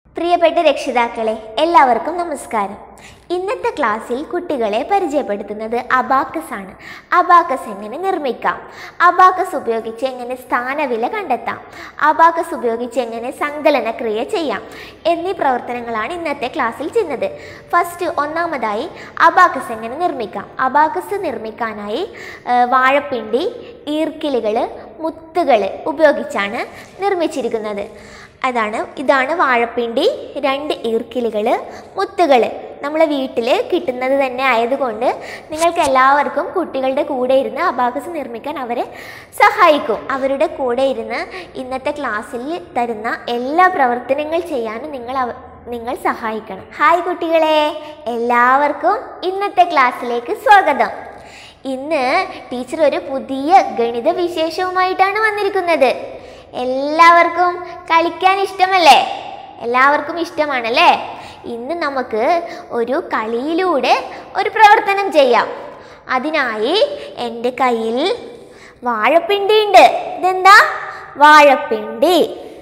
പ്രിയപ്പെട്ട രക്ഷിതാക്കളെ എല്ലാവർക്കും നമസ്കാരം ഇന്നത്തെ ക്ലാസ്സിൽ കുട്ടികളെ പരിചയപ്പെടുത്തുന്നത് അബാക്കസ് ആണ് അബാക്കസ് എങ്ങനെ നിർമ്മിക്കാം അബാക്കസ് ഉപയോഗിച്ച് എങ്ങനെ സ്ഥാനവില കണ്ടെത്താം അബാക്കസ് ഉപയോഗിച്ച് എങ്ങനെ സങ്കലന ക്രിയ ചെയ്യാം എന്നീ പ്രവർത്തനങ്ങളാണ് ഇന്നത്തെ ക്ലാസ്സിൽ ചെയ്യുന്നത് ഫസ്റ്റ് ഒന്നാമതായി അബാക്കസ് എങ്ങനെ നിർമ്മിക്കാം അബാക്കസ് നിർമ്മിക്കാനായി ആ, വാഴപ്പിണ്ടി ഈർക്കിലുകൾ മുത്തുകൾ ഉപയോഗിച്ചാണ് നിർമ്മിച്ചിരിക്കുന്നത് അതാണ് ഇതാണ് വാഴപ്പിണ്ടി രണ്ട് ഈർക്കിലുകൾ മുത്തുകൾ നമ്മളെ വീട്ടിൽ കിട്ടുന്നത് തന്നെ ആയതുകൊണ്ട് നിങ്ങൾക്ക് എല്ലാവർക്കും കുട്ടികളുടെ കൂടെ ഇരുന്ന് അബാക്കസ് നിർമ്മിക്കാൻ അവരെ സഹായിക്കും അവരുടെ കൂടെ ഇരുന്ന് ഇന്നത്തെ ക്ലാസ്സിൽ തരുന്ന എല്ലാ പ്രവർത്തനങ്ങൾ ചെയ്യാനും നിങ്ങൾ അവ നിങ്ങൾ സഹായിക്കണം ഹായ് കുട്ടികളെ എല്ലാവർക്കും ഇന്നത്തെ ക്ലാസ്സിലേക്ക് സ്വാഗതം ഇന്ന് ടീച്ചർ ഒരു പുതിയ ഗണിത വിശേഷവുമായിട്ടാണ് വന്നിരിക്കുന്നത് എല്ലാവർക്കും കളിക്കാൻ ഇഷ്ടമല്ലേ എല്ലാവർക്കും ഇഷ്ടമാണല്ലേ ഇന്ന് നമുക്ക് ഒരു കളിയിലൂടെ ഒരു പ്രവർത്തനം ചെയ്യാം അതിനായി എൻ്റെ കയ്യിൽ വാഴപ്പിണ്ടി ഉണ്ട് ഇതെന്താ വാഴപ്പിണ്ടി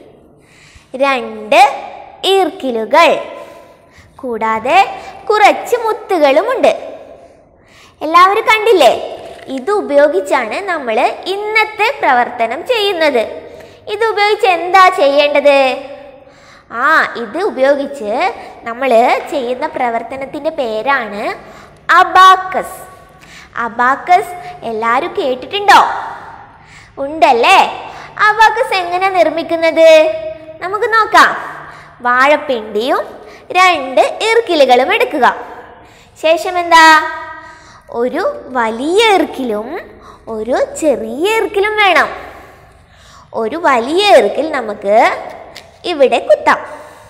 രണ്ട് ഈർക്കിലുകൾ കൂടാതെ കുറച്ച് മുത്തുകളുമുണ്ട് എല്ലാവരും കണ്ടില്ലേ ഇത് ഉപയോഗിച്ചാണ് നമ്മൾ ഇന്നത്തെ പ്രവർത്തനം ചെയ്യുന്നത് ഇത് ഉപയോഗിച്ച് എന്താ ചെയ്യേണ്ടത് ആ ഇത് ഉപയോഗിച്ച് നമ്മൾ ചെയ്യുന്ന പ്രവർത്തനത്തിൻ്റെ പേരാണ് അബാക്കസ് അബാക്കസ് എല്ലാവരും കേട്ടിട്ടുണ്ടോ ഉണ്ടല്ലേ അബാക്കസ് എങ്ങനെ നിർമ്മിക്കുന്നത് നമുക്ക് നോക്കാം വാഴപ്പിണ്ടിയും രണ്ട് ഇർക്കിലുകളും എടുക്കുക ശേഷം എന്താ ഒരു വലിയ ഇർക്കിലും ഒരു ചെറിയ ഇർക്കിലും വേണം ഒരു വലിയ ഇർക്കിൽ നമുക്ക് ഇവിടെ കുത്താം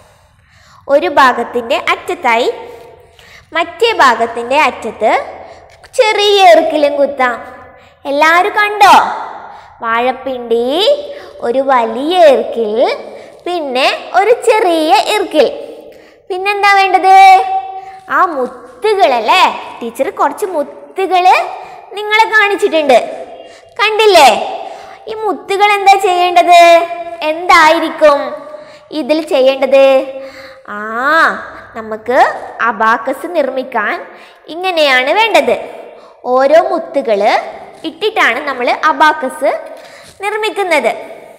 ഒരു ഭാഗത്തിൻ്റെ അറ്റത്തായി മറ്റേ ഭാഗത്തിൻ്റെ അറ്റത്ത് ചെറിയ ഇറുക്കിലും കുത്താം എല്ലാവരും കണ്ടോ വാഴപ്പിണ്ടി ഒരു വലിയ ഇറുക്കിൽ പിന്നെ ഒരു ചെറിയ ഇറുക്കിൽ പിന്നെന്താ വേണ്ടത് ആ മുത്തുകളല്ലേ ടീച്ചർ കുറച്ച് മുത്തുകൾ നിങ്ങളെ കാണിച്ചിട്ടുണ്ട് കണ്ടില്ലേ ഈ മുത്തുകൾ എന്താ ചെയ്യേണ്ടത് എന്തായിരിക്കും ഇതിൽ ചെയ്യേണ്ടത് ആ നമുക്ക് അബാക്കസ് നിർമ്മിക്കാൻ ഇങ്ങനെയാണ് വേണ്ടത് ഓരോ മുത്തുകൾ ഇട്ടിട്ടാണ് നമ്മൾ അബാക്കസ് നിർമ്മിക്കുന്നത്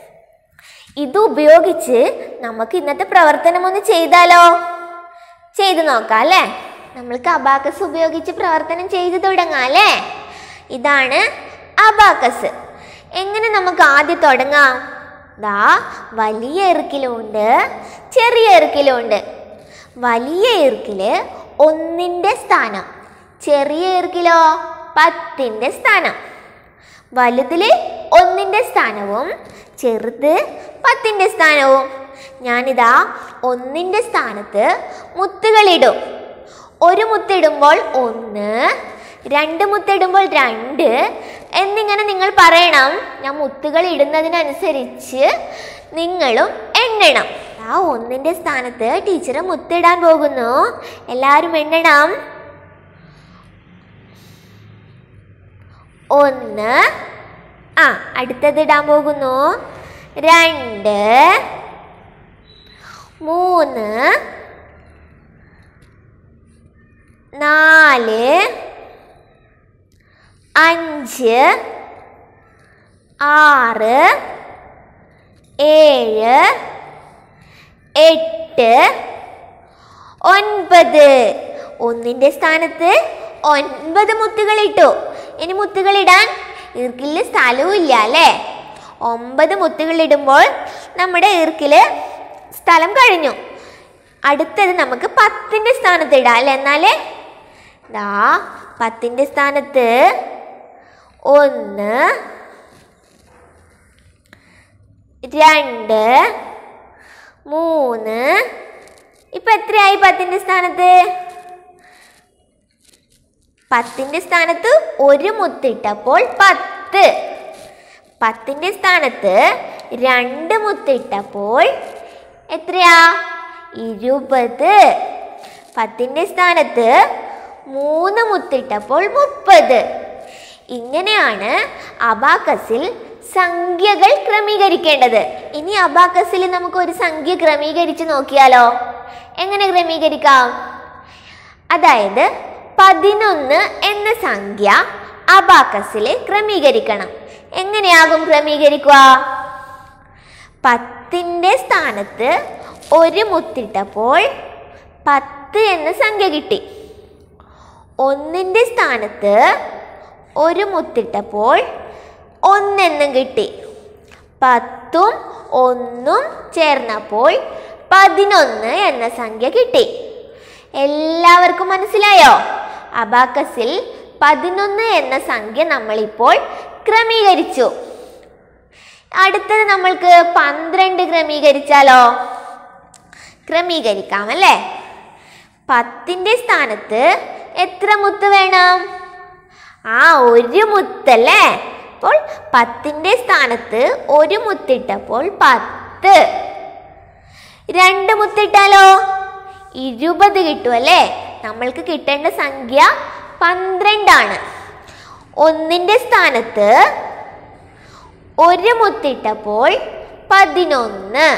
ഇത് ഉപയോഗിച്ച് നമുക്ക് ഇന്നത്തെ പ്രവർത്തനം ഒന്ന് ചെയ്താലോ ചെയ്തു നോക്കാം അല്ലേ നമ്മൾക്ക് അബാക്കസ് ഉപയോഗിച്ച് പ്രവർത്തനം ചെയ്തു തുടങ്ങാം അല്ലേ ഇതാണ് അബാക്കസ് എങ്ങനെ നമുക്ക് ആദ്യം തുടങ്ങാം ദാ വലിയ ഇറുക്കിലുണ്ട് ചെറിയ ഇറുക്കിലുണ്ട് വലിയ ഇറുക്കില് ഒന്നിൻ്റെ സ്ഥാനം ചെറിയ ഇറുക്കിലോ പത്തിൻ്റെ സ്ഥാനം വലുതില് ഒന്നിൻ്റെ സ്ഥാനവും ചെറുത് പത്തിൻ്റെ സ്ഥാനവും ഞാനിതാ ഒന്നിൻ്റെ സ്ഥാനത്ത് മുത്തുകളിടും ഒരു മുത്തിടുമ്പോൾ ഒന്ന് രണ്ട് മുത്തിടുമ്പോൾ രണ്ട് എന്നിങ്ങനെ നിങ്ങൾ പറയണം ഞാൻ മുത്തുകൾ ഇടുന്നതിനനുസരിച്ച് നിങ്ങളും എണ്ണണം ആ ഒന്നിൻ്റെ സ്ഥാനത്ത് ടീച്ചർ മുത്തിടാൻ പോകുന്നു എല്ലാവരും എണ്ണണം ഒന്ന് ആ അടുത്തത് ഇടാൻ പോകുന്നു രണ്ട് മൂന്ന് നാല് അഞ്ച് ആറ് ഏഴ് എട്ട് ഒൻപത് ഒന്നിൻ്റെ സ്ഥാനത്ത് ഒൻപത് മുത്തുകൾ ഇട്ടു ഇനി മുത്തുകൾ ഇടാൻ ഈർക്കിലിൽ സ്ഥലവും ഇല്ല അല്ലേ ഒമ്പത് മുത്തുകൾ ഇടുമ്പോൾ നമ്മുടെ ഈർക്കില് സ്ഥലം കഴിഞ്ഞു അടുത്തത് നമുക്ക് പത്തിൻ്റെ സ്ഥാനത്ത് ഇടാം അല്ലേ എന്നാലേ ദാ പത്തിൻ്റെ സ്ഥാനത്ത് ഒന്ന് രണ്ട് മൂന്ന് ഇപ്പൊ എത്രയായി പത്തിൻ്റെ സ്ഥാനത്ത് പത്തിൻ്റെ സ്ഥാനത്ത് ഒരു മുത്തിട്ടപ്പോൾ പത്ത് പത്തിൻ്റെ സ്ഥാനത്ത് രണ്ട് മുത്തിട്ടപ്പോൾ എത്രയാ ഇരുപത് പത്തിൻ്റെ സ്ഥാനത്ത് മൂന്ന് മുത്തിട്ടപ്പോൾ മുപ്പത് ഇങ്ങനെയാണ് അബാക്കസിൽ സംഖ്യകൾ ക്രമീകരിക്കേണ്ടത് ഇനി അബാക്കസിൽ നമുക്ക് ഒരു സംഖ്യ ക്രമീകരിച്ച് നോക്കിയാലോ എങ്ങനെ ക്രമീകരിക്കാം അതായത് പതിനൊന്ന് എന്ന സംഖ്യ അബാക്കസിൽ ക്രമീകരിക്കണം എങ്ങനെയാകും ക്രമീകരിക്കുക പത്തിൻ്റെ സ്ഥാനത്ത് ഒരു മുത്തിട്ടപ്പോൾ പത്ത് എന്ന സംഖ്യ കിട്ടി ഒന്നിൻ്റെ സ്ഥാനത്ത് ഒരു മുത്തിട്ടപ്പോൾ ഒന്നെന്നും കിട്ടി പത്തും ഒന്നും ചേർന്നപ്പോൾ പതിനൊന്ന് എന്ന സംഖ്യ കിട്ടി എല്ലാവർക്കും മനസ്സിലായോ അബാക്കസിൽ പതിനൊന്ന് എന്ന സംഖ്യ നമ്മളിപ്പോൾ ക്രമീകരിച്ചു അടുത്തത് നമ്മൾക്ക് പന്ത്രണ്ട് ക്രമീകരിച്ചാലോ ക്രമീകരിക്കാം അല്ലേ പത്തിൻ്റെ സ്ഥാനത്ത് എത്ര മുത്ത് വേണം ആ ഒരു മുത്തല്ലേ അപ്പോൾ പത്തിൻ്റെ സ്ഥാനത്ത് ഒരു മുത്തിട്ടപ്പോൾ പത്ത് രണ്ട് മുത്തിട്ടാലോ ഇരുപത് കിട്ടും അല്ലേ നമ്മൾക്ക് കിട്ടേണ്ട സംഖ്യ പന്ത്രണ്ടാണ് ഒന്നിൻ്റെ സ്ഥാനത്ത് ഒരു മുത്തിട്ടപ്പോൾ പതിനൊന്ന്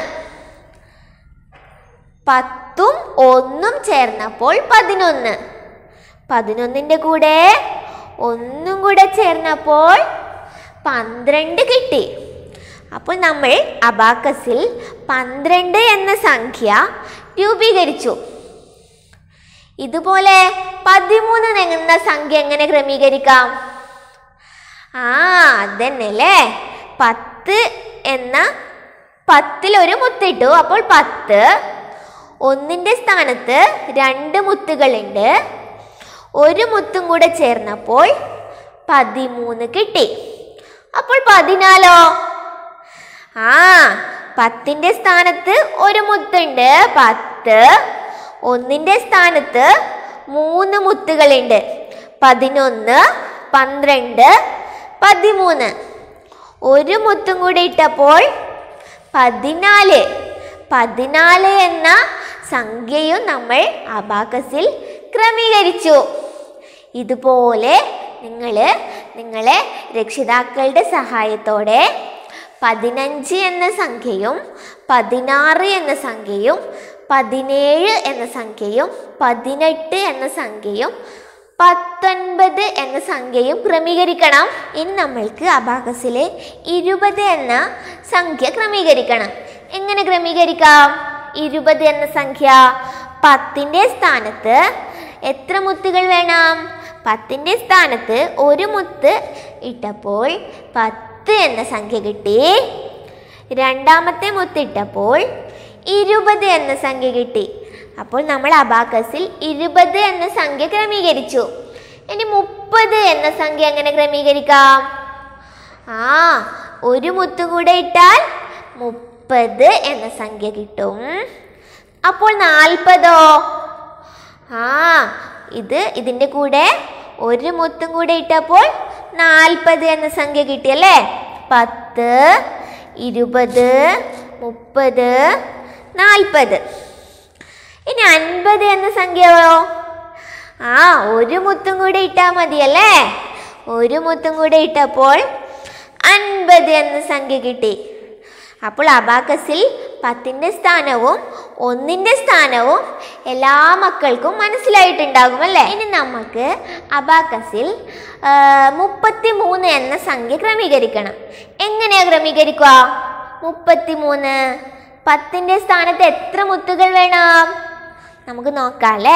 പത്തും ഒന്നും ചേർന്നപ്പോൾ പതിനൊന്ന് പതിനൊന്നിൻ്റെ കൂടെ ഒന്നും കൂടെ ചേർന്നപ്പോൾ പന്ത്രണ്ട് കിട്ടി അപ്പോൾ നമ്മൾ അബാക്കസിൽ പന്ത്രണ്ട് എന്ന സംഖ്യ രൂപീകരിച്ചു ഇതുപോലെ പതിമൂന്ന് എന്ന സംഖ്യ എങ്ങനെ ക്രമീകരിക്കാം ആ അതന്നെല്ലേ പത്ത് എന്ന പത്തിൽ ഒരു മുത്തിട്ടു അപ്പോൾ പത്ത് ഒന്നിൻ്റെ സ്ഥാനത്ത് രണ്ട് മുത്തുകളുണ്ട് ഒരു മുത്തും കൂടെ ചേർന്നപ്പോൾ പതിമൂന്ന് കിട്ടി അപ്പോൾ പതിനാലോ ആ പത്തിൻ്റെ സ്ഥാനത്ത് ഒരു മുത്തുണ്ട് പത്ത് ഒന്നിൻ്റെ സ്ഥാനത്ത് മൂന്ന് മുത്തുകളുണ്ട് പതിനൊന്ന് പന്ത്രണ്ട് പതിമൂന്ന് ഒരു മുത്തും കൂടി ഇട്ടപ്പോൾ പതിനാല് പതിനാല് എന്ന സംഖ്യയും നമ്മൾ അബാക്കസിൽ ക്രമീകരിച്ചു ഇതുപോലെ നിങ്ങൾ നിങ്ങളെ രക്ഷിതാക്കളുടെ സഹായത്തോടെ പതിനഞ്ച് എന്ന സംഖ്യയും പതിനാറ് എന്ന സംഖ്യയും പതിനേഴ് എന്ന സംഖ്യയും പതിനെട്ട് എന്ന സംഖ്യയും പത്തൊൻപത് എന്ന സംഖ്യയും ക്രമീകരിക്കണം ഇനി നമ്മൾക്ക് അബാക്കസിലെ ഇരുപത് എന്ന സംഖ്യ ക്രമീകരിക്കണം എങ്ങനെ ക്രമീകരിക്കാം ഇരുപത് എന്ന സംഖ്യ പത്തിൻ്റെ സ്ഥാനത്ത് എത്ര മുത്തുകൾ വേണം പത്തിൻ്റെ സ്ഥാനത്ത് ഒരു മുത്ത് ഇട്ടപ്പോൾ പത്ത് എന്ന സംഖ്യ കിട്ടി രണ്ടാമത്തെ മുത്തിട്ടപ്പോൾ ഇരുപത് എന്ന സംഖ്യ കിട്ടി അപ്പോൾ നമ്മൾ അബാക്കസിൽ ഇരുപത് എന്ന സംഖ്യ ക്രമീകരിച്ചു ഇനി മുപ്പത് എന്ന സംഖ്യ എങ്ങനെ ക്രമീകരിക്കാം ആ ഒരു മുത്തും കൂടെ ഇട്ടാൽ മുപ്പത് എന്ന സംഖ്യ കിട്ടും അപ്പോൾ നാൽപ്പതോ ആ ഇത് ഇതിൻ്റെ കൂടെ ഒരു മുത്തും കൂടെ ഇട്ടപ്പോൾ നാൽപ്പത് എന്ന സംഖ്യ കിട്ടിയല്ലേ പത്ത് ഇരുപത് മുപ്പത് നാൽപ്പത് ഇനി അൻപത് എന്ന സംഖ്യയോ ആ ഒരു മുത്തും കൂടെ ഇട്ടാൽ മതിയല്ലേ ഒരു മുത്തും കൂടെ ഇട്ടപ്പോൾ അൻപത് എന്ന സംഖ്യ കിട്ടി അപ്പോൾ അബാക്കസിൽ പത്തിൻ്റെ സ്ഥാനവും ഒന്നിൻ്റെ സ്ഥാനവും എല്ലാ മക്കൾക്കും മനസ്സിലായിട്ടുണ്ടാകും അല്ലേ ഇനി നമുക്ക് അബാക്കസിൽ മുപ്പത്തി മൂന്ന് എന്ന സംഖ്യ ക്രമീകരിക്കണം എങ്ങനെയാ ക്രമീകരിക്കുക മുപ്പത്തി മൂന്ന് പത്തിൻ്റെ സ്ഥാനത്ത് എത്ര മുത്തുകൾ വേണം നമുക്ക് നോക്കാം അല്ലേ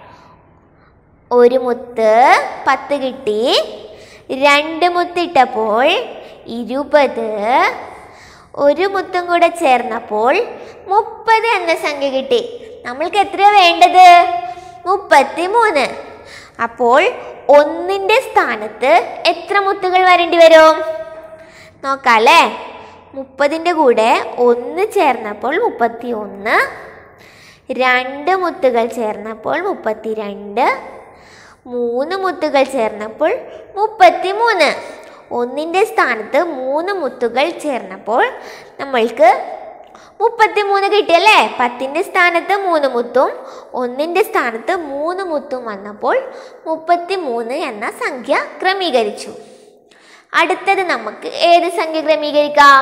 ഒരു മുത്ത് പത്ത് കിട്ടി രണ്ട് മുത്തിട്ടപ്പോൾ ഇരുപത് ഒരു മുത്തും കൂടെ ചേർന്നപ്പോൾ മുപ്പത് എന്ന സംഖ്യ കിട്ടി നമ്മൾക്ക് എത്ര വേണ്ടത് മുപ്പത്തി മൂന്ന് അപ്പോൾ ഒന്നിൻ്റെ സ്ഥാനത്ത് എത്ര മുത്തുകൾ വരേണ്ടി വരും നോക്കാം അല്ലേ മുപ്പതിൻ്റെ കൂടെ ഒന്ന് ചേർന്നപ്പോൾ മുപ്പത്തി ഒന്ന് രണ്ട് മുത്തുകൾ ചേർന്നപ്പോൾ മുപ്പത്തി രണ്ട് മൂന്ന് മുത്തുകൾ ചേർന്നപ്പോൾ മുപ്പത്തി മൂന്ന് ഒന്നിൻ്റെ സ്ഥാനത്ത് മൂന്ന് മുത്തുകൾ ചേർന്നപ്പോൾ നമ്മൾക്ക് മുപ്പത്തി മൂന്ന് കിട്ടിയല്ലേ പത്തിൻ്റെ സ്ഥാനത്ത് മൂന്ന് മുത്തും ഒന്നിൻ്റെ സ്ഥാനത്ത് മൂന്ന് മുത്തും വന്നപ്പോൾ മുപ്പത്തി മൂന്ന് എന്ന സംഖ്യ ക്രമീകരിച്ചു അടുത്തത് നമുക്ക് ഏത് സംഖ്യ ക്രമീകരിക്കാം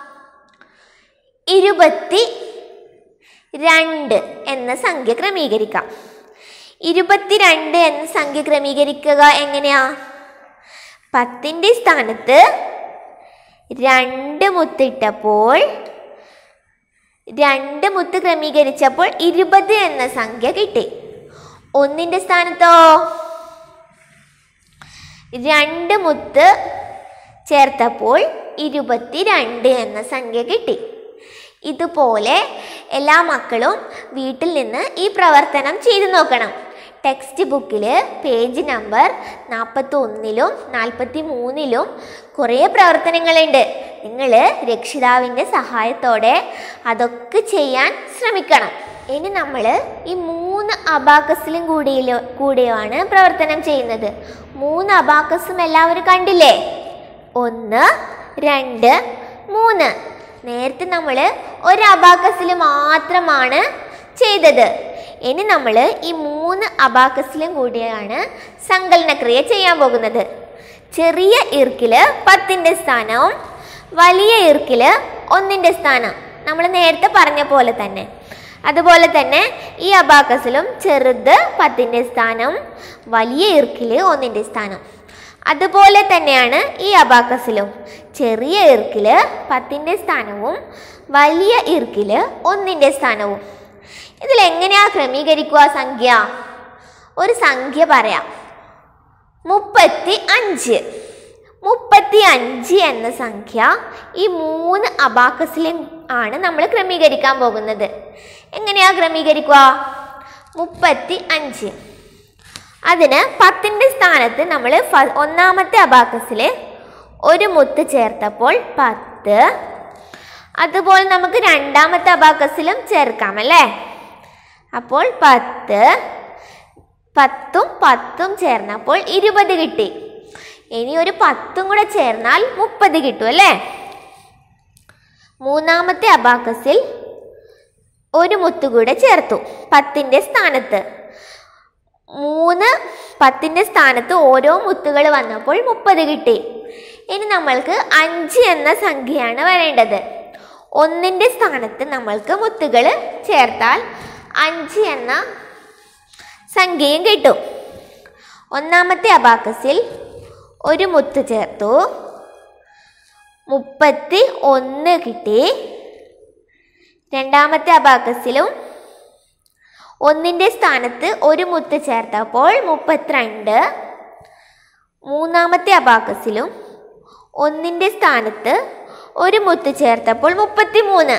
ഇരുപത്തി രണ്ട് എന്ന സംഖ്യ ക്രമീകരിക്കാം ഇരുപത്തിരണ്ട് എന്ന സംഖ്യ ക്രമീകരിക്കുക എങ്ങനെയാ പത്തിൻ്റെ സ്ഥാനത്ത് രണ്ട് മുത്തിട്ടപ്പോൾ രണ്ട് മുത്ത് ക്രമീകരിച്ചപ്പോൾ ഇരുപത് എന്ന സംഖ്യ കിട്ടി ഒന്നിൻ്റെ സ്ഥാനത്തോ രണ്ട് മുത്ത് ചേർത്തപ്പോൾ ഇരുപത്തിരണ്ട് എന്ന സംഖ്യ കിട്ടി ഇതുപോലെ എല്ലാ മക്കളും വീട്ടിൽ നിന്ന് ഈ പ്രവർത്തനം ചെയ്തു നോക്കണം ടെക്സ്റ്റ് ബുക്കിൽ പേജ് നമ്പർ നാൽപ്പത്തി ഒന്നിലും നാൽപ്പത്തി മൂന്നിലും കുറേ പ്രവർത്തനങ്ങളുണ്ട് നിങ്ങൾ രക്ഷിതാവിൻ്റെ സഹായത്തോടെ അതൊക്കെ ചെയ്യാൻ ശ്രമിക്കണം ഇനി നമ്മൾ ഈ മൂന്ന് അബാക്കസിലും കൂടിയിലോ കൂടിയാണ് പ്രവർത്തനം ചെയ്യുന്നത് മൂന്ന് അബാക്കസും എല്ലാവരും കണ്ടില്ലേ ഒന്ന് രണ്ട് മൂന്ന് നേരത്തെ നമ്മൾ ഒരു അബാക്കസിൽ മാത്രമാണ് ചെയ്തത് ഇനി നമ്മൾ ഈ മൂന്ന് അബാക്കസിലും കൂടിയാണ് സങ്കലനക്രിയ ചെയ്യാൻ പോകുന്നത് ചെറിയ ഇർക്കില് പത്തിൻ്റെ സ്ഥാനവും വലിയ ഇർക്കില് ഒന്നിൻ്റെ സ്ഥാനം നമ്മൾ നേരത്തെ പറഞ്ഞ പോലെ തന്നെ അതുപോലെ തന്നെ ഈ അബാക്കസിലും ചെറുത് പത്തിൻ്റെ സ്ഥാനം വലിയ ഇർക്കില് ഒന്നിൻ്റെ സ്ഥാനം അതുപോലെ തന്നെയാണ് ഈ അബാക്കസിലും ചെറിയ ഇർക്കില് പത്തിൻ്റെ സ്ഥാനവും വലിയ ഇർക്കില് ഒന്നിൻ്റെ സ്ഥാനവും ഇതിൽ എങ്ങനെയാ ക്രമീകരിക്കുക സംഖ്യ ഒരു സംഖ്യ പറയാം മുപ്പത്തി അഞ്ച് മുപ്പത്തി അഞ്ച് എന്ന സംഖ്യ ഈ മൂന്ന് അബാക്കസിലും ആണ് നമ്മൾ ക്രമീകരിക്കാൻ പോകുന്നത് എങ്ങനെയാ ക്രമീകരിക്കുക മുപ്പത്തി അഞ്ച് അതിന് പത്തിൻ്റെ സ്ഥാനത്ത് നമ്മൾ ഫ- ഒന്നാമത്തെ അബാക്കസിൽ ഒരു മുത്ത് ചേർത്തപ്പോൾ പത്ത് അതുപോലെ നമുക്ക് രണ്ടാമത്തെ അബാക്കസിലും ചേർക്കാം അല്ലേ അപ്പോൾ പത്ത് പത്തും പത്തും ചേർന്നപ്പോൾ ഇരുപത് കിട്ടി ഇനി ഒരു പത്തും കൂടെ ചേർന്നാൽ മുപ്പത് കിട്ടും അല്ലേ മൂന്നാമത്തെ അബാക്കസിൽ ഒരു മുത്ത് കൂടെ ചേർത്തു പത്തിൻ്റെ സ്ഥാനത്ത് മൂന്ന് പത്തിൻ്റെ സ്ഥാനത്ത് ഓരോ മുത്തുകൾ വന്നപ്പോൾ മുപ്പത് കിട്ടി ഇനി നമ്മൾക്ക് അഞ്ച് എന്ന സംഖ്യയാണ് വരേണ്ടത് ഒന്നിൻ്റെ സ്ഥാനത്ത് നമ്മൾക്ക് മുത്തുകൾ ചേർത്താൽ അഞ്ച് എന്ന സംഖ്യയും കിട്ടും ഒന്നാമത്തെ അബാക്കസിൽ ഒരു മുത്ത് ചേർത്തു മുപ്പത്തി ഒന്ന് കിട്ടി രണ്ടാമത്തെ അബാക്കസിലും ഒന്നിൻ്റെ സ്ഥാനത്ത് ഒരു മുത്ത് ചേർത്തപ്പോൾ മുപ്പത്തിരണ്ട് മൂന്നാമത്തെ അബാക്കസിലും ഒന്നിൻ്റെ സ്ഥാനത്ത് ഒരു മുത്ത് ചേർത്തപ്പോൾ മുപ്പത്തി മൂന്ന്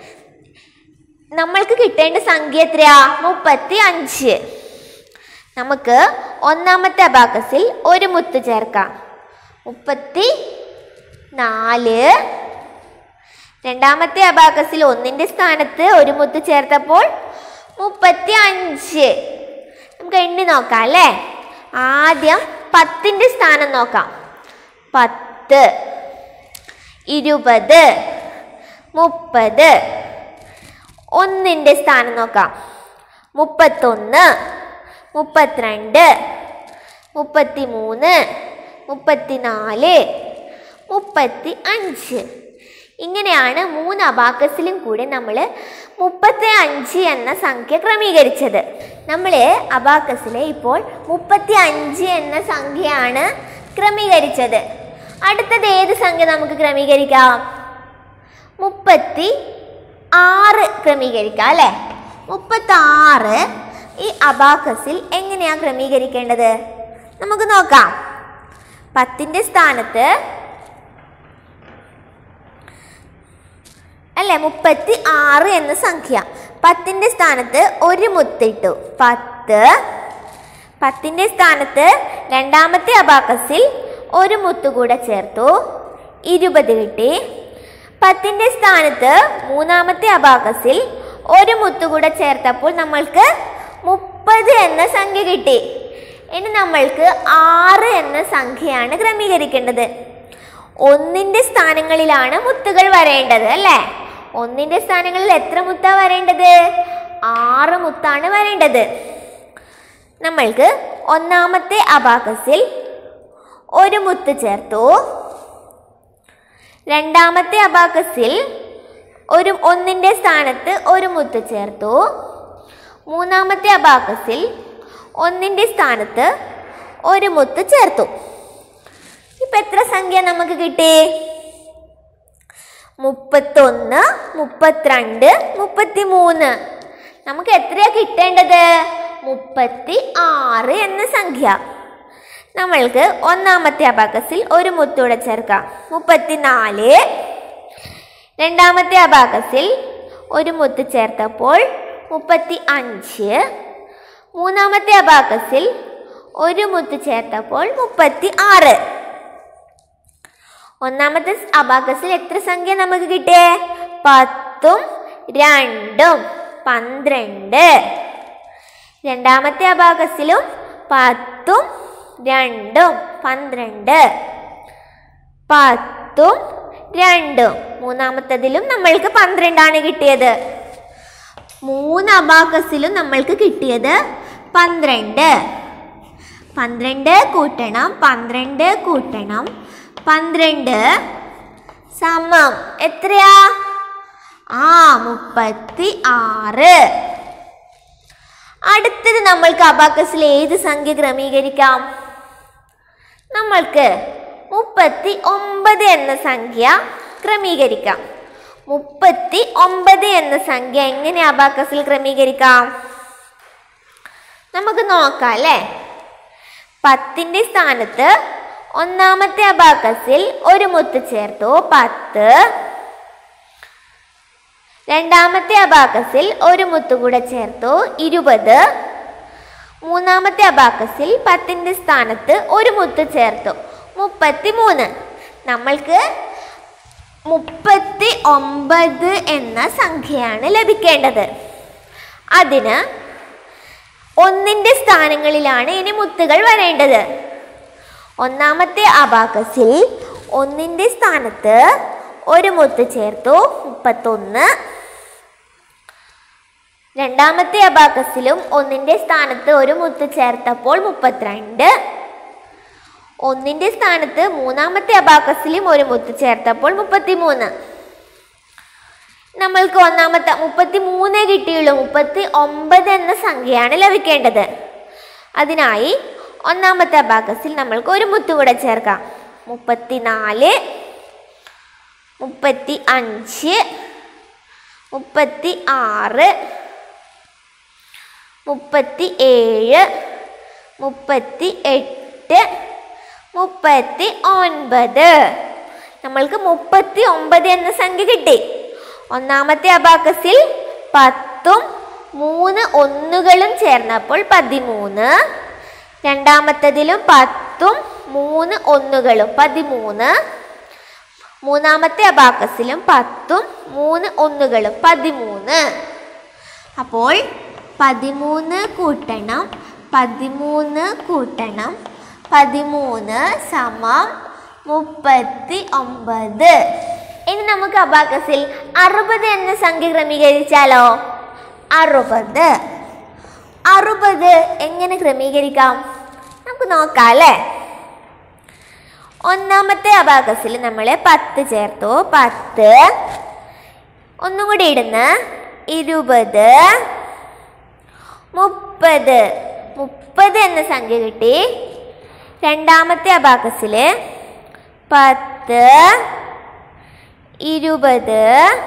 നമ്മൾക്ക് കിട്ടേണ്ട സംഖ്യ എത്രയാ മുപ്പത്തി അഞ്ച് നമുക്ക് ഒന്നാമത്തെ അബാക്കസിൽ ഒരു മുത്ത് ചേർക്കാം മുപ്പത്തി നാല് രണ്ടാമത്തെ അബാക്കസിൽ ഒന്നിൻ്റെ സ്ഥാനത്ത് ഒരു മുത്ത് ചേർത്തപ്പോൾ മുപ്പത്തി അഞ്ച് നമുക്ക് എണ്ണി നോക്കാം അല്ലേ ആദ്യം പത്തിൻ്റെ സ്ഥാനം നോക്കാം പത്ത് ഇരുപത് മുപ്പത് ഒന്നിൻ്റെ സ്ഥാനം നോക്കാം മുപ്പത്തൊന്ന് മുപ്പത്തിരണ്ട് മുപ്പത്തിമൂന്ന് മുപ്പത്തിനാല് മുപ്പത്തി അഞ്ച് ഇങ്ങനെയാണ് മൂന്ന് അബാക്കസിലും കൂടി നമ്മൾ മുപ്പത്തി അഞ്ച് എന്ന സംഖ്യ ക്രമീകരിച്ചത് നമ്മൾ അബാക്കസിൽ ഇപ്പോൾ മുപ്പത്തി അഞ്ച് എന്ന സംഖ്യയാണ് ക്രമീകരിച്ചത് അടുത്തത് ഏത് സംഖ്യ നമുക്ക് ക്രമീകരിക്കാം മുപ്പത്തി ആറ് ക്രമീകരിക്കാം അല്ലേ മുപ്പത്തി ആറ് ഈ അബാക്കസിൽ എങ്ങനെയാണ് ക്രമീകരിക്കേണ്ടത് നമുക്ക് നോക്കാം പത്തിൻ്റെ സ്ഥാനത്ത് അല്ലേ മുപ്പത്തി ആറ് എന്ന സംഖ്യ പത്തിൻ്റെ സ്ഥാനത്ത് ഒരു മുത്തിട്ടു പത്ത് പത്തിൻ്റെ സ്ഥാനത്ത് രണ്ടാമത്തെ അബാക്കസിൽ ഒരു മുത്ത് കൂടെ ചേർത്തു ഇരുപത് കിട്ടി പത്തിൻ്റെ സ്ഥാനത്ത് മൂന്നാമത്തെ അബാക്കസിൽ ഒരു മുത്ത് കൂടെ ചേർത്തപ്പോൾ നമ്മൾക്ക് മുപ്പത് എന്ന സംഖ്യ കിട്ടി ഇനി നമ്മൾക്ക് ആറ് എന്ന സംഖ്യയാണ് ക്രമീകരിക്കേണ്ടത് ഒന്നിൻ്റെ സ്ഥാനങ്ങളിലാണ് മുത്തുകൾ വരേണ്ടത് അല്ലേ ഒന്നിൻ്റെ സ്ഥാനങ്ങളിൽ എത്ര മുത്താ വരേണ്ടത് ആറ് മുത്താണ് വരേണ്ടത് നമ്മൾക്ക് ഒന്നാമത്തെ അബാക്കസിൽ ഒരു മുത്ത് ചേർത്തു രണ്ടാമത്തെ അബാക്കസിൽ ഒരു ഒന്നിൻ്റെ സ്ഥാനത്ത് ഒരു മുത്ത് ചേർത്തു മൂന്നാമത്തെ അബാക്കസിൽ ഒന്നിൻ്റെ സ്ഥാനത്ത് ഒരു മുത്ത് ചേർത്തു ഇപ്പം എത്ര സംഖ്യ നമുക്ക് കിട്ടി മുപ്പത്തൊന്ന് മുപ്പത്തിരണ്ട് മുപ്പത്തി മൂന്ന് നമുക്ക് എത്രയാ കിട്ടേണ്ടത് മുപ്പത്തി ആറ് എന്ന സംഖ്യ നമ്മൾക്ക് ഒന്നാമത്തെ അബാക്കസിൽ ഒരു മുത്തൂടെ ചേർക്കാം മുപ്പത്തിനാല് രണ്ടാമത്തെ അബാക്കസിൽ ഒരു മുത്ത് ചേർത്തപ്പോൾ മുപ്പത്തി അഞ്ച് മൂന്നാമത്തെ അബാക്കസിൽ ഒരു മുത്ത് ചേർത്തപ്പോൾ മുപ്പത്തി ആറ് ഒന്നാമത്തെ അബാക്കസിൽ എത്ര സംഖ്യ നമുക്ക് കിട്ടിയേ പത്തും രണ്ടും പന്ത്രണ്ട് രണ്ടാമത്തെ അബാക്കസിലും പത്തും രണ്ടും പന്ത്രണ്ട് പത്തും രണ്ടും മൂന്നാമത്തതിലും നമ്മൾക്ക് പന്ത്രണ്ടാണ് കിട്ടിയത് മൂന്ന് അബാക്കസിലും നമ്മൾക്ക് കിട്ടിയത് പന്ത്രണ്ട് പന്ത്രണ്ട് കൂട്ടണം പന്ത്രണ്ട് കൂട്ടണം പന്ത്രണ്ട് സമം എത്രയാ ആ മുപ്പത്തി ആറ് അടുത്തത് നമ്മൾക്ക് അബാക്കസിൽ ഏത് സംഖ്യ ക്രമീകരിക്കാം നമ്മൾക്ക് മുപ്പത്തി ഒമ്പത് എന്ന സംഖ്യ ക്രമീകരിക്കാം മുപ്പത്തി ഒമ്പത് എന്ന സംഖ്യ എങ്ങനെ അബാക്കസിൽ ക്രമീകരിക്കാം നമുക്ക് നോക്കാം അല്ലേ പത്തിന്റെ സ്ഥാനത്ത് ഒന്നാമത്തെ അബാക്കസിൽ ഒരു മുത്ത് ചേർത്തു പത്ത് രണ്ടാമത്തെ അബാക്കസിൽ ഒരു മുത്ത് കൂടെ ചേർത്തു ഇരുപത് മൂന്നാമത്തെ അബാക്കസിൽ പത്തിന്റെ സ്ഥാനത്ത് ഒരു മുത്ത് ചേർത്തു മുപ്പത്തി മൂന്ന് നമ്മൾക്ക് മുപ്പത്തി ഒമ്പത് എന്ന സംഖ്യയാണ് ലഭിക്കേണ്ടത് അതിന് ഒന്നിൻ്റെ സ്ഥാനങ്ങളിലാണ് ഇനി മുത്തുകൾ വരേണ്ടത് ഒന്നാമത്തെ അബാക്കസിൽ ഒന്നിൻ്റെ സ്ഥാനത്ത് ഒരു മുത്ത് ചേർത്തു മുപ്പത്തൊന്ന് രണ്ടാമത്തെ അബാക്കസിലും ഒന്നിൻ്റെ സ്ഥാനത്ത് ഒരു മുത്ത് ചേർത്തപ്പോൾ മുപ്പത്തിരണ്ട് ഒന്നിൻ്റെ സ്ഥാനത്ത് മൂന്നാമത്തെ അബാക്കസിലും ഒരു മുത്ത് ചേർത്തപ്പോൾ മുപ്പത്തിമൂന്ന് നമ്മൾക്ക് ഒന്നാമത്തെ മുപ്പത്തി മൂന്ന് കിട്ടിയുള്ളൂ മുപ്പത്തി ഒമ്പത് എന്ന സംഖ്യയാണ് ലഭിക്കേണ്ടത് അതിനായി ഒന്നാമത്തെ അബാക്കസിൽ നമ്മൾക്ക് ഒരു മുത്ത് കൂടെ ചേർക്കാം മുപ്പത്തിനാല് മുപ്പത്തി അഞ്ച് മുപ്പത്തി ആറ് മുപ്പത്തി ഏഴ് മുപ്പത്തി എട്ട് മുപ്പത്തി ഒൻപത് നമ്മൾക്ക് മുപ്പത്തി ഒമ്പത് എന്ന സംഖ്യ കിട്ടി ഒന്നാമത്തെ അബാക്കസിൽ പത്തും മൂന്ന് ഒന്നുകളും ചേർന്നപ്പോൾ പതിമൂന്ന് രണ്ടാമത്തതിലും പത്തും മൂന്ന് ഒന്നുകളും പതിമൂന്ന് മൂന്നാമത്തെ അബാക്കസിലും പത്തും മൂന്ന് ഒന്നുകളും പതിമൂന്ന് അപ്പോൾ പതിമൂന്ന് കൂട്ടണം പതിമൂന്ന് കൂട്ടണം പതിമൂന്ന് സമം മുപ്പത്തി ഒമ്പത് ഇനി നമുക്ക് അബാക്കസിൽ അറുപത് എന്ന സംഖ്യ ക്രമീകരിച്ചാലോ അറുപത് അറുപത് എങ്ങനെ ക്രമീകരിക്കാം നമുക്ക് നോക്കാം അല്ലേ ഒന്നാമത്തെ അബാക്കസിൽ നമ്മൾ പത്ത് ചേർത്തു പത്ത് ഒന്നും കൂടി ഇടുന്ന ഇരുപത് മുപ്പത് മുപ്പത് എന്ന സംഖ്യ കിട്ടി രണ്ടാമത്തെ അബാക്കസിൽ പത്ത് ഇരുപത്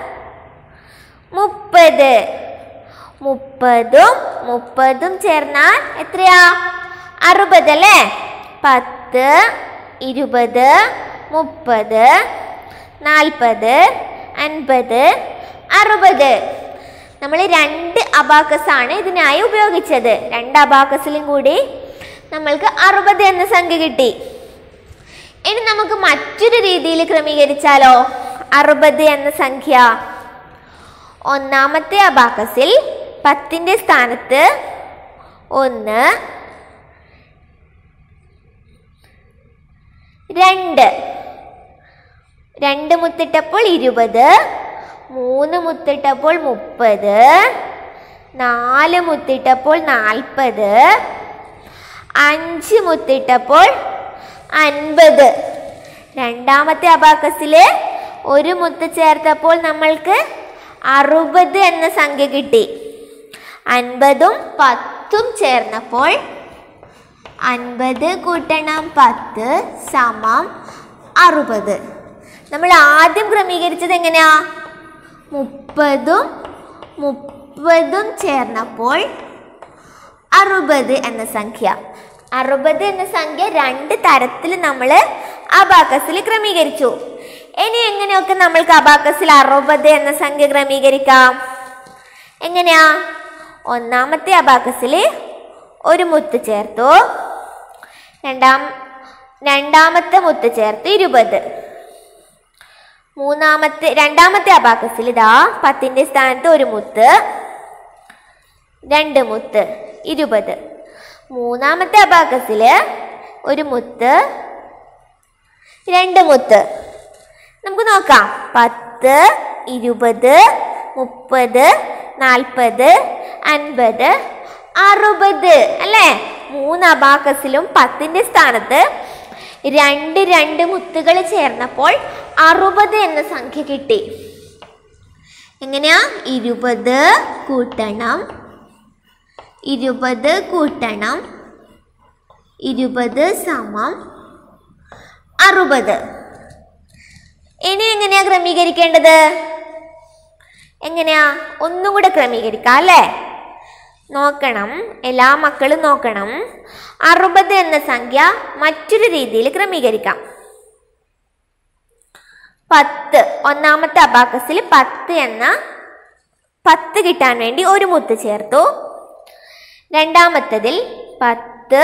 മുപ്പത് മുപ്പതും മുപ്പതും ചേർന്നാൽ എത്രയാ അറുപത് അല്ലേ പത്ത് ഇരുപത് മുപ്പത് നാൽപ്പത് അൻപത് അറുപത് നമ്മൾ രണ്ട് അബാക്കസ് ആണ് ഇതിനായി ഉപയോഗിച്ചത് രണ്ട് അബാക്കസിലും കൂടി നമ്മൾക്ക് അറുപത് എന്ന സംഖ്യ കിട്ടി ഇനി നമുക്ക് മറ്റൊരു രീതിയിൽ ക്രമീകരിച്ചാലോ അറുപത് എന്ന സംഖ്യ ഒന്നാമത്തെ അബാക്കസിൽ പത്തിൻ്റെ സ്ഥാനത്ത് ഒന്ന് രണ്ട് രണ്ട് മുത്തിട്ടപ്പോൾ ഇരുപത് മൂന്ന് മുത്തിട്ടപ്പോൾ മുപ്പത് നാല് മുത്തിട്ടപ്പോൾ നാൽപ്പത് അഞ്ച് മുത്തിട്ടപ്പോൾ അൻപത് രണ്ടാമത്തെ അബാക്കസിൽ ഒരു മുത്ത് ചേർത്തപ്പോൾ നമ്മൾക്ക് അറുപത് എന്ന സംഖ്യ കിട്ടി അൻപതും പത്തും ചേർന്നപ്പോൾ അൻപത് കൂട്ടണം പത്ത് സമം അറുപത് നമ്മൾ ആദ്യം ക്രമീകരിച്ചത് എങ്ങനെയാ മുപ്പതും മുപ്പതും ചേർന്നപ്പോൾ അറുപത് എന്ന സംഖ്യ അറുപത് എന്ന സംഖ്യ രണ്ട് തരത്തിൽ നമ്മൾ അബാക്കസിൽ ക്രമീകരിച്ചു ഇനി എങ്ങനെയൊക്കെ നമ്മൾക്ക് അബാക്കസിൽ അറുപത് എന്ന സംഖ്യ ക്രമീകരിക്കാം എങ്ങനെയാ ഒന്നാമത്തെ അബാക്കസിൽ ഒരു മുത്ത് ചേർത്തു രണ്ടാം രണ്ടാമത്തെ മുത്ത് ചേർത്ത് ഇരുപത് മൂന്നാമത്തെ രണ്ടാമത്തെ അബാക്കസിൽ ഇതാ പത്തിന്റെ സ്ഥാനത്ത് ഒരു മുത്ത് രണ്ട് മുത്ത് ഇരുപത് മൂന്നാമത്തെ അബാക്കസിൽ ഒരു മുത്ത് രണ്ട് മുത്ത് നമുക്ക് നോക്കാം പത്ത് ഇരുപത് മുപ്പത് നാൽപ്പത് അൻപത് അറുപത് അല്ലേ മൂന്ന് അബാക്കസിലും പത്തിന്റെ സ്ഥാനത്ത് രണ്ട് രണ്ട് മുത്തുകൾ ചേർന്നപ്പോൾ അറുപത് എന്ന സംഖ്യ കിട്ടി എങ്ങനെയാ ഇരുപത് കൂട്ടണം ഇരുപത് കൂട്ടണം ഇരുപത് സമം അറുപത് ഇനി എങ്ങനെയാ ക്രമീകരിക്കേണ്ടത് എങ്ങനെയാ ഒന്നും കൂടെ ക്രമീകരിക്കാം അല്ലേ നോക്കണം എല്ലാ മക്കളും നോക്കണം അറുപത് എന്ന സംഖ്യ മറ്റൊരു രീതിയിൽ ക്രമീകരിക്കാം പത്ത് ഒന്നാമത്തെ അബാക്കസിൽ പത്ത് എന്ന പത്ത് കിട്ടാൻ വേണ്ടി ഒരു മുത്ത് ചേർത്തു രണ്ടാമത്തതിൽ പത്ത്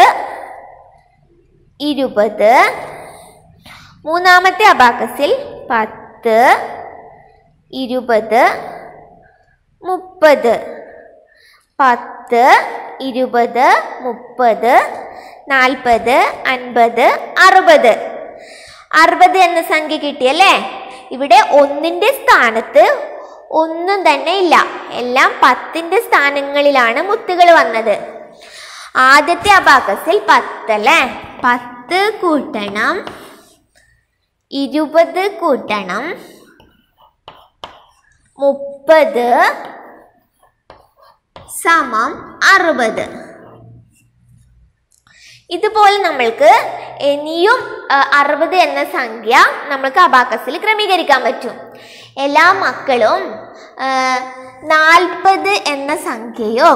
ഇരുപത് മൂന്നാമത്തെ അബാക്കസിൽ പത്ത് ഇരുപത് മുപ്പത് പത്ത് ഇരുപത് മുപ്പത് നാൽപ്പത് അൻപത് അറുപത് അറുപത് എന്ന സംഖ്യ കിട്ടിയല്ലേ ഇവിടെ ഒന്നിൻ്റെ സ്ഥാനത്ത് ഒന്നും തന്നെ ഇല്ല എല്ലാം പത്തിൻ്റെ സ്ഥാനങ്ങളിലാണ് മുത്തുകൾ വന്നത് ആദ്യത്തെ അബാക്കസിൽ പത്തല്ലേ പത്ത് കൂട്ടണം ഇരുപത് കൂട്ടണം മുപ്പത് സമം അറുപത് ഇതുപോലെ നമ്മൾക്ക് ഇനിയും അറുപത് എന്ന സംഖ്യ നമ്മൾക്ക് അബാക്കസിൽ ക്രമീകരിക്കാൻ പറ്റും എല്ലാ മക്കളും നാൽപ്പത് എന്ന സംഖ്യയും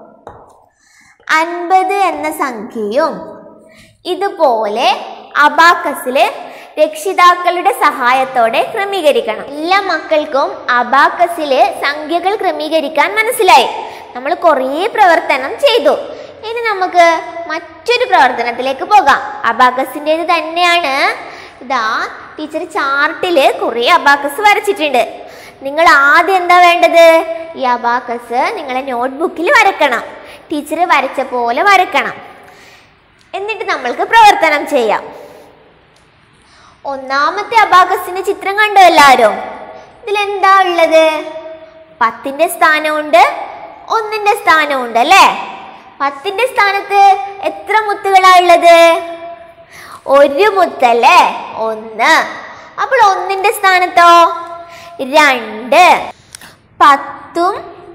അൻപത് എന്ന സംഖ്യയും ഇതുപോലെ അബാക്കസിൽ രക്ഷിതാക്കളുടെ സഹായത്തോടെ ക്രമീകരിക്കണം എല്ലാ മക്കൾക്കും അബാക്കസിൽ സംഖ്യകൾ ക്രമീകരിക്കാൻ മനസ്സിലായി നമ്മൾ കുറേ പ്രവർത്തനം ചെയ്തു ഇനി നമുക്ക് മറ്റൊരു പ്രവർത്തനത്തിലേക്ക് പോകാം അബാക്കസിൻ്റെത് തന്നെയാണ് ഇതാ ടീച്ചർ ചാർട്ടിൽ കുറേ അബാക്കസ് വരച്ചിട്ടുണ്ട് നിങ്ങൾ ആദ്യം എന്താ വേണ്ടത് ഈ അബാക്കസ് നിങ്ങളെ നോട്ട്ബുക്കിൽ വരക്കണം ടീച്ചർ വരച്ച പോലെ വരക്കണം എന്നിട്ട് നമ്മൾക്ക് പ്രവർത്തനം ചെയ്യാം ഒന്നാമത്തെ അബാക്കസിന്റെ ചിത്രം കണ്ടോ എല്ലാവരും ഇതിലെന്താ ഉള്ളത് പത്തിന്റെ സ്ഥാനമുണ്ട് ഒന്നിന്റെ സ്ഥാനമുണ്ട് അല്ലേ പത്തിന്റെ സ്ഥാനത്ത് എത്ര മുത്തുകളാ ഉള്ളത് ഒരു മുത്തല്ലേ ഒന്ന് അപ്പോൾ ഒന്നിന്റെ സ്ഥാനത്തോ രണ്ട് പത്തും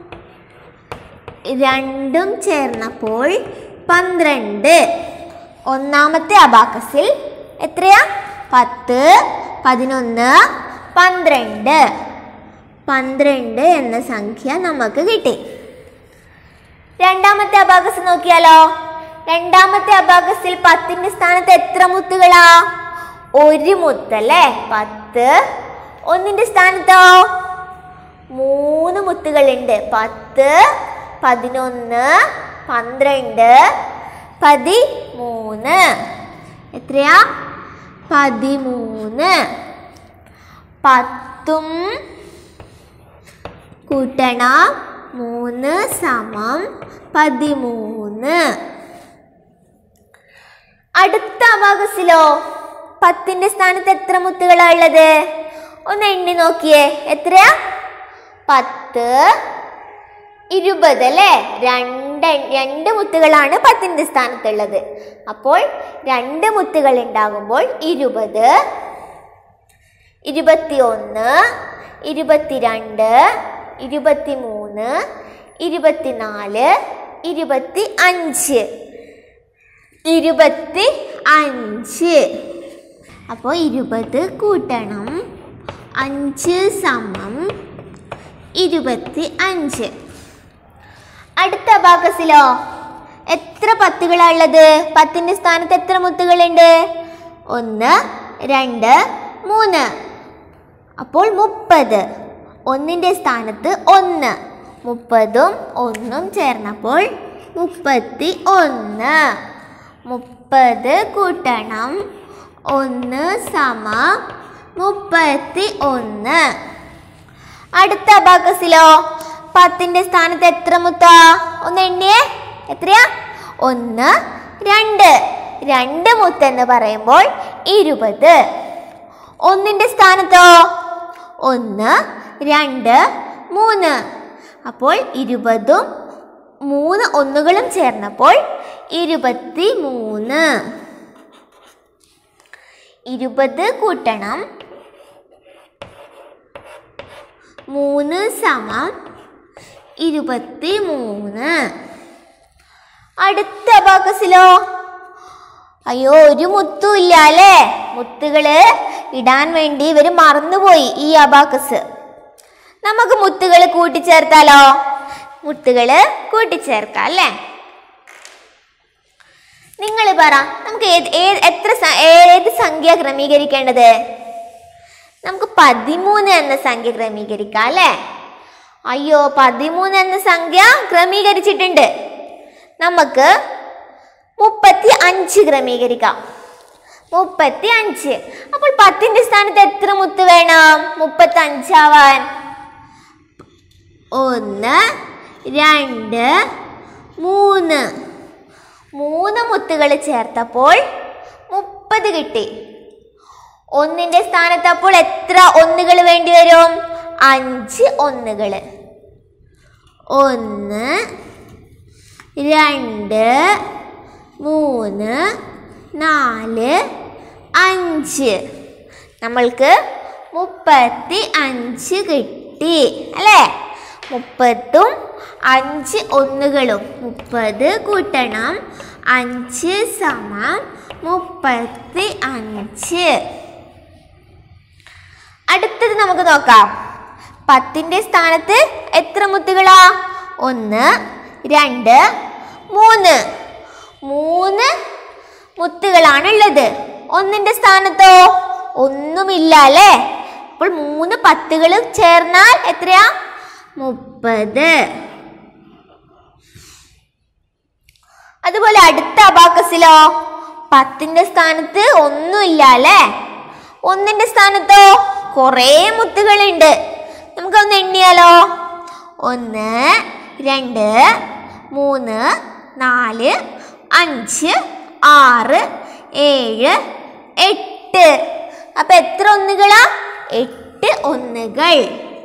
രണ്ടും ചേർന്നപ്പോൾ പന്ത്രണ്ട് ഒന്നാമത്തെ അബാക്കസിൽ എത്രയാ പത്ത് പതിനൊന്ന് പന്ത്രണ്ട് പന്ത്രണ്ട് എന്ന സംഖ്യ നമുക്ക് കിട്ടി രണ്ടാമത്തെ അബാക്കസ് നോക്കിയാലോ രണ്ടാമത്തെ അബാക്കസിൽ പത്തിന്റെ സ്ഥാനത്ത് എത്ര മുത്തുകളാ ഒരു മുത്തല്ലേ പത്ത് ഒന്നിന്റെ സ്ഥാനത്തോ മൂന്ന് മുത്തുകളുണ്ട് പത്ത് പതിനൊന്ന് പന്ത്രണ്ട് പതിമൂന്ന് എത്രയാ പതിമൂന്ന് പത്തും കൂട്ടണം മൂന്ന് സമം പതിമൂന്ന് അടുത്ത അബാകസിലോ പത്തിന്റെ സ്ഥാനത്ത് എത്ര മുത്തുകളാ ഉള്ളത് ഒന്ന് എണ്ണി നോക്കിയേ എത്രയാ പത്ത് ഇരുപത് അല്ലേ രണ്ട് രണ്ട് മുത്തുകളാണ് പത്തിന്റെ സ്ഥാനത്തുള്ളത് അപ്പോൾ രണ്ട് മുത്തുകൾ ഉണ്ടാകുമ്പോൾ ഇരുപത് ഇരുപത്തി ഒന്ന് ഇരുപത്തിരണ്ട് ഇരുപത്തി മൂന്ന് ഇരുപത്തിനാല് ഇരുപത്തി അഞ്ച് ഇരുപത്തി അഞ്ച് അപ്പോൾ ഇരുപത് കൂട്ടണം അഞ്ച് സമം ഇരുപത്തി അഞ്ച് അടുത്ത അബാക്കസിലോ എത്ര പത്തുകളാ ഉള്ളത് പത്തിന്റെ സ്ഥാനത്ത് എത്ര മുത്തുകളുണ്ട് ഒന്ന് രണ്ട് മൂന്ന് അപ്പോൾ മുപ്പത് ഒന്നിൻ്റെ സ്ഥാനത്ത് ഒന്ന് മുപ്പതും ഒന്നും ചേർന്നപ്പോൾ മുപ്പത്തി ഒന്ന് മുപ്പത് കൂട്ടണം ഒന്ന് സമ മുപ്പത്തി ഒന്ന് അടുത്ത അബാക്കസിലോ പത്തിന്റെ സ്ഥാനത്ത് എത്ര മുത്താ ഒന്ന് എണ്ണിയേ എത്രയാ ഒന്ന് രണ്ട് രണ്ട് മുത്ത് എന്ന് പറയുമ്പോൾ ഇരുപത് ഒന്നിന്റെ സ്ഥാനത്തോ ഒന്ന് രണ്ട് മൂന്ന് അപ്പോൾ ഇരുപതും മൂന്ന് ഒന്നുകളും ചേർന്നപ്പോൾ ഇരുപത്തി മൂന്ന് ഇരുപത് കൂട്ടണം മൂന്ന് സമം ഇരുപത്തി മൂന്ന് അടുത്ത അബാക്കസിലോ അയ്യോ ഒരു മുത്തും ഇല്ല അല്ലേ മുത്തുകള് ഇടാൻ വേണ്ടി ഇവർ മറന്നുപോയി ഈ അബാക്കസ് നമുക്ക് മുത്തുകൾ കൂട്ടിച്ചേർത്താലോ മുത്തുകള് കൂട്ടിച്ചേർക്കാം അല്ലേ നിങ്ങൾ പറ നമുക്ക് ഏത് ഏത് എത്ര സ- ഏത് സംഖ്യ ക്രമീകരിക്കേണ്ടത് നമുക്ക് പതിമൂന്ന് എന്ന സംഖ്യ ക്രമീകരിക്കാം അല്ലേ അയ്യോ പതിമൂന്ന് എന്ന സംഖ്യ ക്രമീകരിച്ചിട്ടുണ്ട് നമുക്ക് മുപ്പത്തി അഞ്ച് ക്രമീകരിക്കാം മുപ്പത്തി അഞ്ച് അപ്പോൾ പത്തിന്റെ സ്ഥാനത്ത് എത്ര മുത്ത് വേണം മുപ്പത്തി അഞ്ചാവാൻ ഒന്ന് രണ്ട് മൂന്ന് മൂന്ന് മുത്തുകൾ ചേർത്തപ്പോൾ മുപ്പത് കിട്ടി ഒന്നിന്റെ സ്ഥാനത്ത് അപ്പോൾ എത്ര ഒന്നുകൾ വേണ്ടി വരും അഞ്ച് ഒന്നുകൾ ഒന്ന് രണ്ട് മൂന്ന് നാല് അഞ്ച് നമ്മൾക്ക് മുപ്പത്തി അഞ്ച് കിട്ടി അല്ലേ മുപ്പത്തും അഞ്ച് ഒന്നുകളും മുപ്പത് കൂട്ടണം അഞ്ച് സമം മുപ്പത്തി അഞ്ച് അടുത്തത് നമുക്ക് നോക്കാം പത്തിന്റെ സ്ഥാനത്ത് എത്ര മുത്തുകളാ ഒന്ന് രണ്ട് മൂന്ന് മൂന്ന് മുത്തുകളാണ് ഉള്ളത് ഒന്നിന്റെ സ്ഥാനത്തോ ഒന്നുമില്ല അല്ലേ അപ്പോൾ മൂന്ന് പത്തുകൾ ചേർന്നാൽ എത്രയാ മുപ്പത് അതുപോലെ അടുത്ത അബാക്കസിലോ പത്തിന്റെ സ്ഥാനത്ത് ഒന്നുമില്ല അല്ലേ ഒന്നിന്റെ സ്ഥാനത്തോ കുറേ മുത്തുകളുണ്ട് നമുക്കൊന്ന് എണ്ണിയാലോ ഒന്ന് രണ്ട് മൂന്ന് നാല് അഞ്ച് ആറ് ഏഴ് എട്ട് അപ്പൊ എത്ര ഒന്നുകളാ എട്ട് ഒന്നുകൾ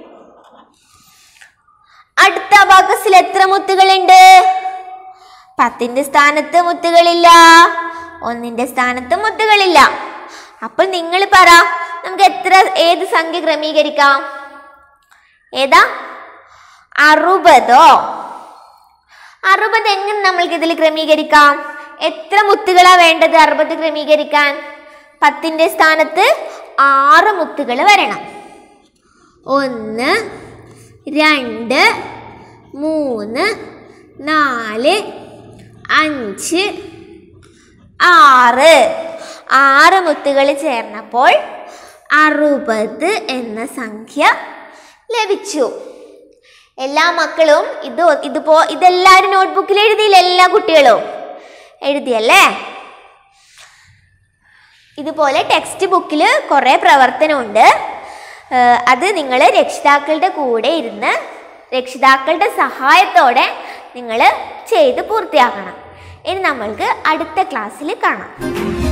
അടുത്ത അബാക്കസിൽ എത്ര മുത്തുകളുണ്ട് പത്തിന്റെ സ്ഥാനത്ത് മുത്തുകളില്ല ഒന്നിന്റെ സ്ഥാനത്ത് മുത്തുകളില്ല അപ്പോൾ നിങ്ങൾ പറ നമുക്ക് എത്ര ഏത് സംഖ്യ ക്രമീകരിക്കാം ഏതാ അറുപതോ അറുപത് എങ്ങനെ നമ്മൾക്ക് ഇതിൽ ക്രമീകരിക്കാം എത്ര മുത്തുകളാ വേണ്ടത് അറുപത് ക്രമീകരിക്കാൻ പത്തിന്റെ സ്ഥാനത്ത് ആറ് മുത്തുകൾ വരണം ഒന്ന് രണ്ട് മൂന്ന് നാല് അഞ്ച് ആറ് ആറ് മുത്തുകൾ ചേർന്നപ്പോൾ അറുപത് എന്ന സംഖ്യ ലഭിച്ചു എല്ലാ മക്കളും ഇത് ഇതിപ്പോ ഇതെല്ലാവരും നോട്ട്ബുക്കിൽ എഴുതിയില്ല എല്ലാ കുട്ടികളും എഴുതിയല്ലേ ഇതുപോലെ ടെക്സ്റ്റ് ബുക്കിൽ കുറേ പ്രവർത്തനമുണ്ട് ഏഹ് അത് നിങ്ങൾ രക്ഷിതാക്കളുടെ കൂടെ ഇരുന്ന് രക്ഷിതാക്കളുടെ സഹായത്തോടെ നിങ്ങൾ ചെയ്ത് പൂർത്തിയാക്കണം ഇനി നമ്മൾക്ക് അടുത്ത ക്ലാസ്സിൽ കാണാം